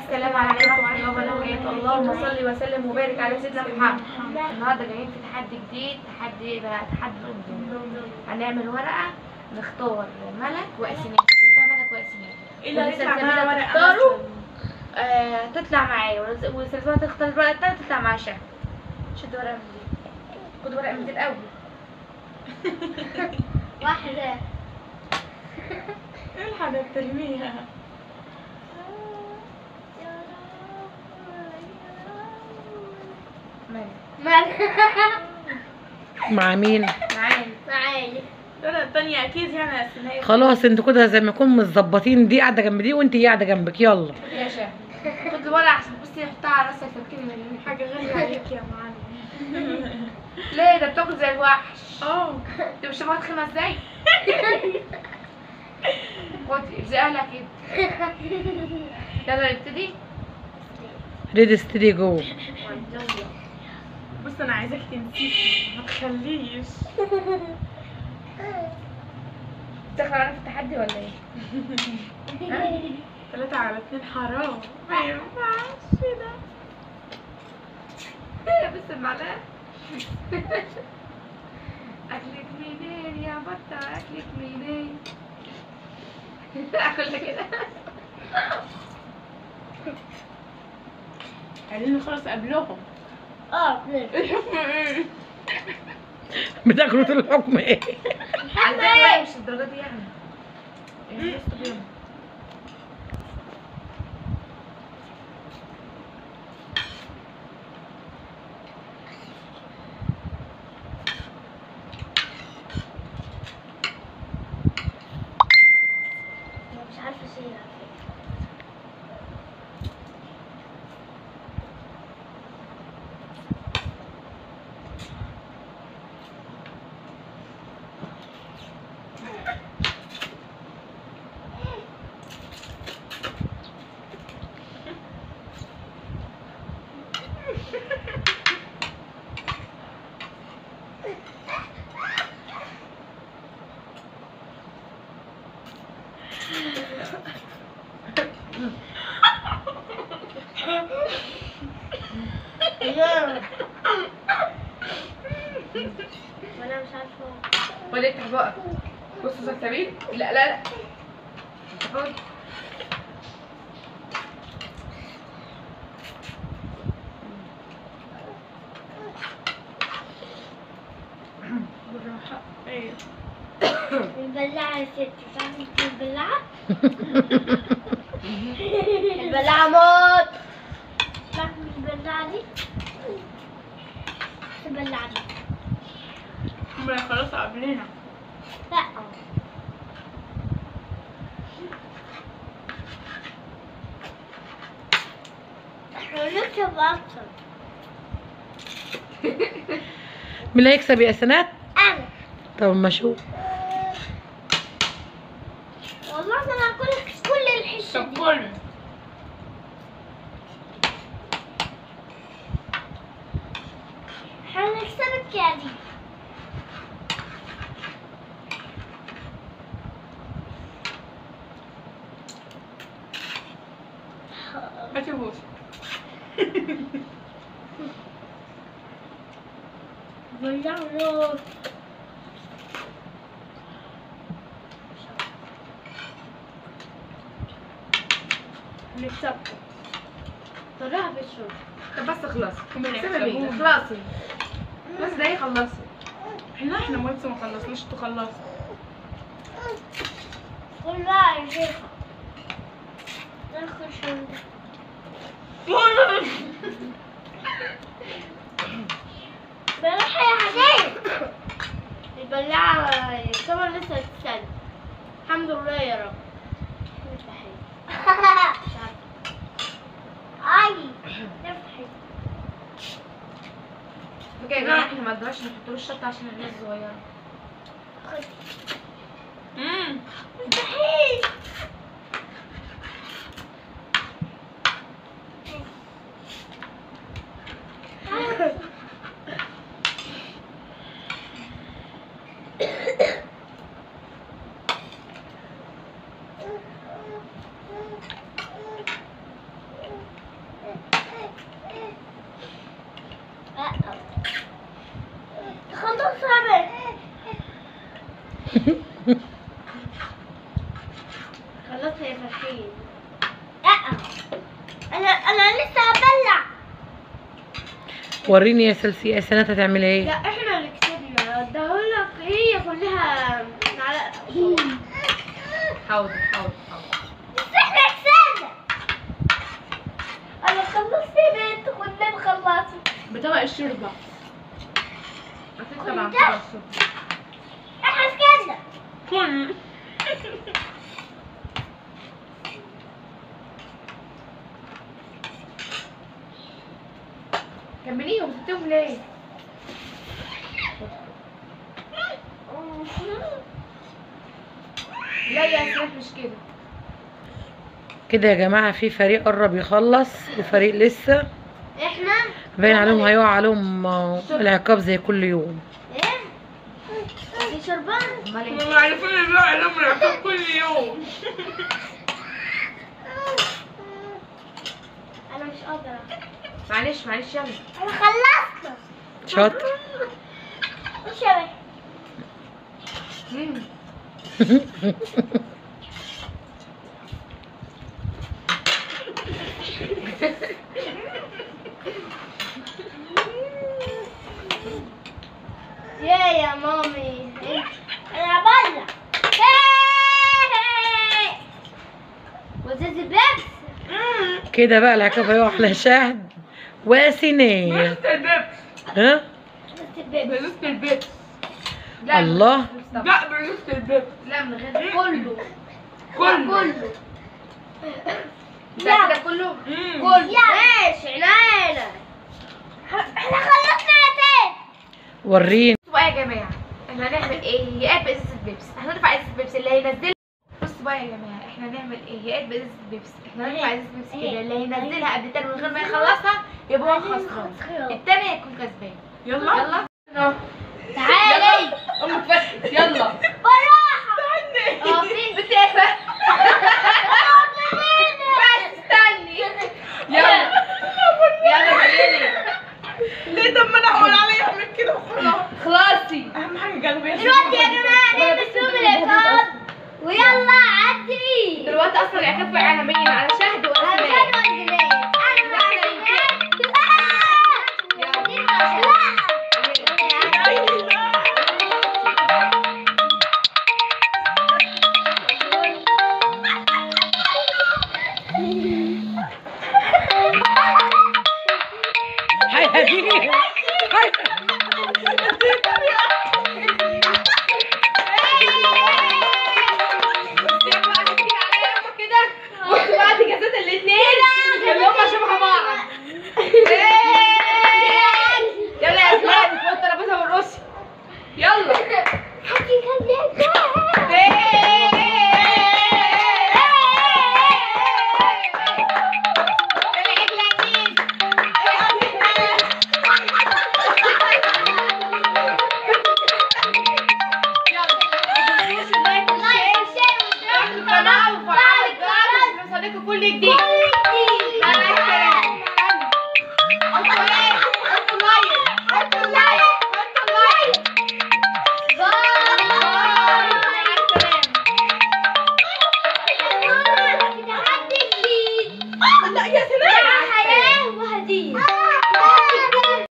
السلام عليكم ورحمة الله وبركاته اللهم صل وسلم وبارك على سيدنا محمد النهارده جايين في تحدي جديد تحدي ايه بقى تحدي الأردن هنعمل ورقة نختار ملك واسماء فيها ملك واسماء ايه اللي ولسه هيطلع الزميلة معانا ورقة تختاروا مثلاً؟ آه تطلع معايا ولس- والسلسلة تختار الورقة التانية تطلع معايا شهر شد ورقة من دي خد ورقة من دي الأول واحدة ايه الحاجة ترميها ملك مع مين معايا معايا الورقة التانية اكيد يعني يا سناء خلاص انتوا كده زي ما يكون متظبطين دي قاعده جنب دي وانت قاعده جنبك يلا يا شهر خد الورقة عشان بصي حطها على راسك تفكري من حاجة غالية عليك يا معلم ليه ده بتاكل زي الوحش اه انت مش شايفاها تخينة ازاي؟ خدي ارزقها لها كده يلا نبتدي ريد ستدي جوه بص انا عايزاك تنسيكي ما تخليش تدخل معانا في التحدي ولا ايه؟ تلاتة على اتنين حرام ما ينفعش ده بس المعلقة أكلك منين يا بطة أكلك منين أكل كده عايزين نخلص قبلهم اه اتنين بتاكلوا طول الحكم ايه على فكرة مش الدرجة دي يعني يعني بس بيهم. أنا مش عارفة اشيل على فكرة. أيوه. وانا مش عارفة ولا افتح بقى بصوا سلسبيل لا لا لا خد بالراحة ايوه البلاعة يا ستي تعرفي البلاعة؟ البلاعة موت تعرفي البلاعة دي؟ البلاعة دي هم يخلصوا قبلنا لا احنا نكتب اكتر مين اللي هيكسب يا سنات انا طب ما اشوف والله انا هاكل كل الحشة طب دي كل هنكسبك يا دي هاتي بوس بلاعة هنكسبكم طلعها بالشوك طب بس خلصي هم اللي سيبها بيه يكسبونا. خلاصي بس ده خلصي احنا احنا ما لسه ما خلصناش انتوا خلصتوا قول بقى يا شيخة دخل شوية بلاحة يا حسين البلاعة يعتبر لسه تتسلم الحمد لله يا رب افتحي اي افتحي فكرة يا جماعة احنا ما نقدرش نحط له الشطة عشان الناس صغيرة امم افتحي انا انا لسه هبلع وريني يا سلسي يا سنات هتعملي لا ايه احنا اللي كسبنا اديهولك هي كلها معلقه حاضر حاضر حاضر احنا كسبنا انا خلصت يا بنت كنا مخلصين بطبق الشوربه أكيد طبعا خلاص شكرا. احنا كسبنا كل كمليهم سبتهم ليه؟ لا يا اسماء مش كده كده يا جماعه في فريق قرب يخلص وفريق لسه احنا باين عليهم هيقع عليهم آه، العقاب زي كل يوم ايه في شربان امال ايه؟ هم عارفين ان بقى لهم العقاب كل يوم انا مش قادره معلش معلش يلا انا خلصت شاطر مش يا بنت مم. يا يا مامي انا بلع وزيز بيبس كده بقى العقاب هيقع على شهد وسنية بس البيبس ها بزوزة البيبس لا الله. مش طبعا. لا بزوزة البيبس لا من غير كله كله كله ده كده كله مم. كله ماشي عناينا احنا خلصنا يا تاني وريني بصوا بقى يا جماعه احنا هنعمل ايه هيئات بازازه بيبس احنا هنرفع ازازه بيبس اللي هينزلها بصوا بقى يا جماعه احنا هنعمل ايه هيئات بازازه بيبس احنا هنرفع ازازه بيبس كده اللي هينزلها قبل التاني من غير ما يخلصها يبقى هو خسران التاني هيكون كسبان يلا يلا يلا تعالي امك فتحت يلا بالراحة اه فين بتاعها بس استني يلا يلا وريني ليه طب ما انا هقول عليه يعمل كده وخلاص خلاصي اهم حاجه قلبي دلوقتي يا جماعة نلبس لهم العقاب ويلا عدي دلوقتي اصلا العقاب بقى على مين على شهد أنا ولا مش سلام هدوى الزناد أنا مش هاي هديني هاي كده بصوا بقى دي جازات الاثنين اللي هم شبه بعض يلا يا اسماء فوق الترابيزه والرص يلا القناة وفعلوا الجرس ليوصلكوا كل جديد مع السلامة حطوا ايه حطوا لايك حطوا لايك حطوا لايك باي مع السلامة لا يا سلام